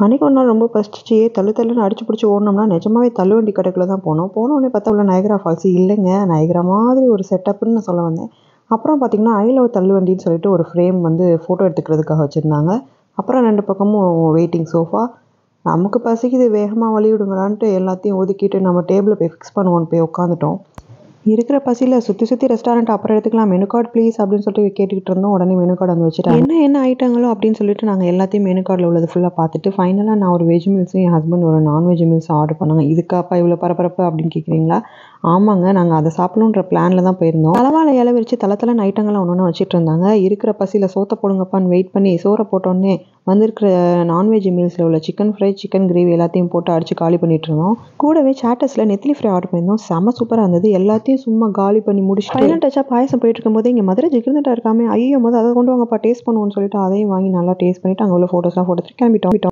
அன்றைக்கி ஒரு நாள் ரொம்ப பசிச்சு தள்ளு தள்ளுன்னு அடிச்சு பிடிச்சி ஓடினோம்னா நிஜமாவே தள்ளுவண்டி கடைக்குள்ளே தான் போனோம் போன உடனே பார்த்தா உள்ள நயகரா ஃபால்ஸ் இல்லைங்க நயகரா மாதிரி ஒரு செட்டப்னு நான் சொல்ல வந்தேன் அப்புறம் பார்த்திங்கன்னா ஐ லவ் தள்ளுவண்டின்னு சொல்லிட்டு ஒரு ஃப்ரேம் வந்து ஃபோட்டோ எடுத்துக்கிறதுக்காக வச்சுருந்தாங்க அப்புறம் ரெண்டு பக்கமும் வெயிட்டிங் சோஃபா நமக்கு பசிக்குது வேகமாக வழி விடுங்களான்ட்டு எல்லாத்தையும் ஒதுக்கிட்டு நம்ம டேபிளை போய் ஃபிக்ஸ் பண்ணுவோன்னு போய் உட்காந்துட்டோம் இருக்கிற பசியில் சுற்றி சுற்றி ரெஸ்டாரண்ட் அப்புறம் எடுத்துக்கலாம் மெனு கார்டு ப்ளீஸ் அப்படின்னு சொல்லிட்டு கேட்டுக்கிட்டு இருந்தோம் உடனே மெனு கார்டு வந்து வச்சுட்டாங்க என்ன என்ன ஐட்டங்களோ அப்படின்னு சொல்லிட்டு நாங்கள் எல்லாத்தையும் மெனு கார்டில் உள்ளது ஃபுல்லாக பார்த்துட்டு ஃபைனலாக நான் ஒரு வெஜ் மீல்ஸும் என் ஹஸ்பண்ட் ஒரு நான்வெஜ் மீல்ஸும் ஆர்டர் பண்ணாங்க இதுக்காப்பா இவ்வளோ பரபரப்பு அப்படின்னு கேட்குறீங்களா ஆமாங்க நாங்கள் அதை சாப்பிடணுன்ற பிளானில் தான் போயிருந்தோம் தலவாழை இலை விரிச்சு தலை தலைன்னு ஐட்டங்கள்லாம் ஒன்று ஒன்று வச்சுட்டு இருந்தாங்க இருக்கிற பசியில் சோத்தை போடுங்கப்பான்னு வெயிட் பண்ணி சோறை போட்டோன்னே வந்திருக்கிற நான்வெஜ் மீல்ஸில் உள்ள சிக்கன் ஃப்ரை சிக்கன் கிரேவி எல்லாத்தையும் போட்டு அடித்து காலி பண்ணிட்டு இருந்தோம் கூடவே சாட்டஸில் நெத்திலி ஃப்ரை ஆர்டர் பண்ணியிருந்தோம் செம்ம சூப்பராக இருந்தது எல்லாத்தையும் சும்மா காலி பண்ணி முடிச்சு ஃபைனல் டச்சாக பாயசம் போயிட்டு இருக்கும்போது இங்கே மதுரை ஜிகிருந்துட்டா இருக்காமே ஐயோ போது அதை கொண்டு வாங்கப்பா டேஸ்ட் பண்ணுவோம்னு சொல்லிட்டு அதையும் வாங்கி நல்லா டேஸ்ட் பண்ணிவிட்டு அங்கே உள்ள ஃபோட்டோஸ்லாம் ஃபோட்டோ கிளம்பிட்டோம்